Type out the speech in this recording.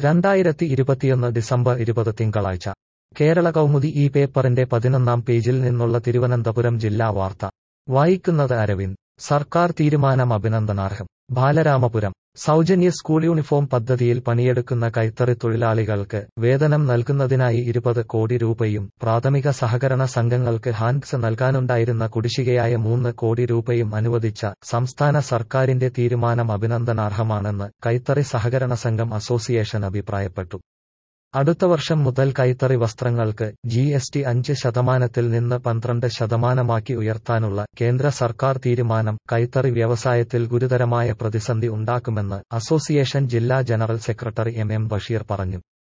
രണ്ടായിരത്തി ഇരുപത്തിയൊന്ന് ഡിസംബർ ഇരുപത് തിങ്കളാഴ്ച കേരള കൗമുദി ഈ പേപ്പറിന്റെ പതിനൊന്നാം പേജിൽ നിന്നുള്ള തിരുവനന്തപുരം ജില്ലാ വാർത്ത വായിക്കുന്നത് അരവിന്ദ് സർക്കാർ തീരുമാനം അഭിനന്ദനാർഹം ബാലരാമപുരം സൗജന്യ സ്കൂൾ യൂണിഫോം പദ്ധതിയിൽ പണിയെടുക്കുന്ന കൈത്തറി തൊഴിലാളികൾക്ക് വേതനം നൽകുന്നതിനായി ഇരുപത് കോടി രൂപയും പ്രാഥമിക സഹകരണ സംഘങ്ങൾക്ക് ഹാൻഡ്സ് നൽകാനുണ്ടായിരുന്ന കുടിശ്ശികയായ മൂന്ന് കോടി രൂപയും അനുവദിച്ച സംസ്ഥാന സർക്കാരിന്റെ തീരുമാനം അഭിനന്ദനാർഹമാണെന്ന് കൈത്തറി സഹകരണ സംഘം അസോസിയേഷൻ അഭിപ്രായപ്പെട്ടു അടുത്ത വർഷം മുതൽ കൈത്തറി വസ്ത്രങ്ങൾക്ക് ജി എസ് ടി അഞ്ച് ശതമാനത്തിൽ നിന്ന് പന്ത്രണ്ട് ശതമാനമാക്കി ഉയർത്താനുള്ള കേന്ദ്ര സർക്കാർ തീരുമാനം കൈത്തറി വ്യവസായത്തിൽ ഗുരുതരമായ പ്രതിസന്ധി ഉണ്ടാക്കുമെന്ന് അസോസിയേഷൻ ജില്ലാ general secretary M M Basheer പറഞ്ഞു